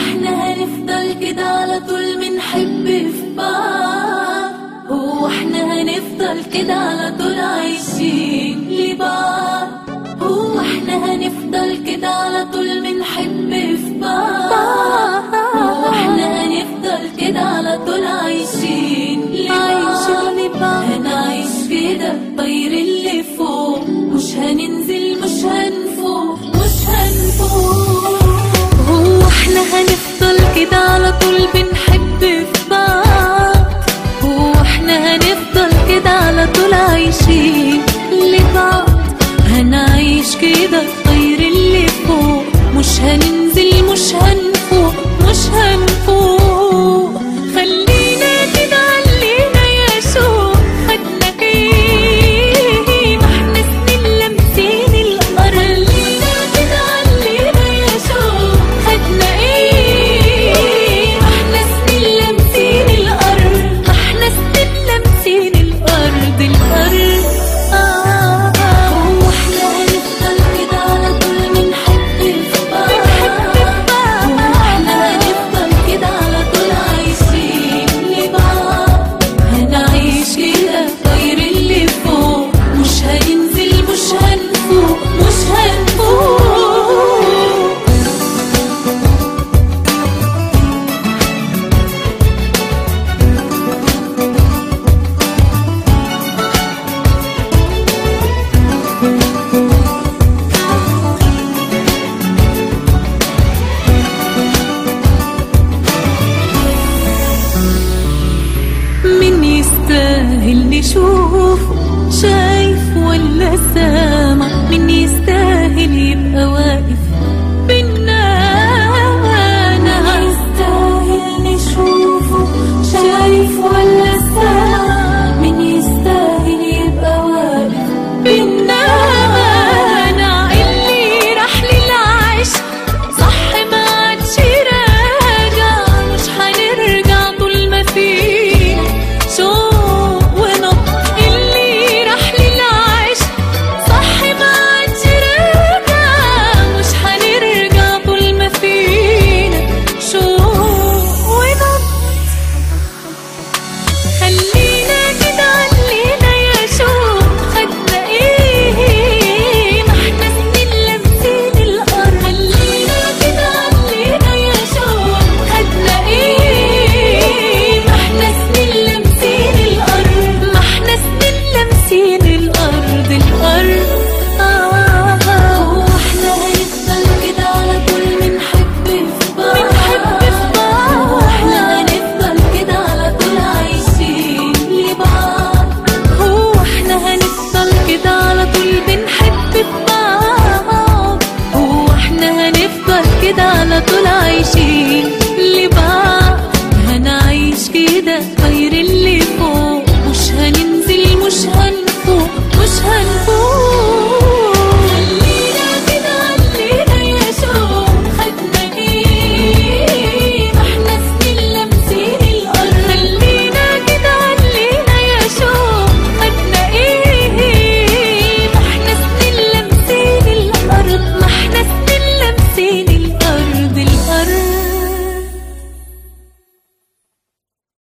احنا هنفضل كده على طول بنحب في بعض هو احنا هنفضل كده على طول عايشين لبعض هو احنا هنفضل كده على طول بنحب في بعض هو احنا هنفضل كده على طول عايشين لبعض هنعيش كده طير اللي فوق مش هننزل مش هنفوق مش هنفوق هو احنا هنفضل كده على طول بنحب في بعض هو احنا هنفضل كده على طول عايشين لبعض هنعيش كده الطير اللي فوق مش هننزل مش هنفوق مش هنفوق خلينا كده علينا يا شوق خدنا ايه ما احنا سنين لامسين الارض خلينا كده علينا يا شوق خدنا ايه ما احنا سنين لامسين الارض ما احنا سنين لامسين الارض الارض آه آه هو احنا هنفضل كده على طول بنحب في بعض هو احنا هنفضل كده على طول عايشين لبعض هنعيش كده طير اللي فوق مش هننزل مش هنفوق مش هنفوق من يستاهل نشوفه شايف ولا سامع من يستاهل يبقى واقف بينا انا يستاهل نشوفه شايف ولا سامع من يستاهل يبقى واقف بينا انا اللي راح للعشق صح ما عادش راجع مش هنرجع طول ما فينا شوق ونبض اللي راح للعشق صح ما عادش راجع مش هنرجع طول ما فينا شوق ونبض خلينا كده علينا يا شوق خدنا ايه ما احنا سنين لامسين الارض خلينا كده علينا يا شوق خدنا ايه ما احنا سنين لامسين الارض ما احنا سنين لامسين الارض الارض آه هو احنا هنفضل كده على طول بنحب في بعض بنحب في بعض هو احنا هنفضل كده على طول عايشين لبعض هو احنا هنفضل كده على طول بنحب في بعض هو احنا هنفضل كده على طول عايشين لبعض هنعيش كده طير اللي فوق مش هننزل مش هنفوق مش هنفوق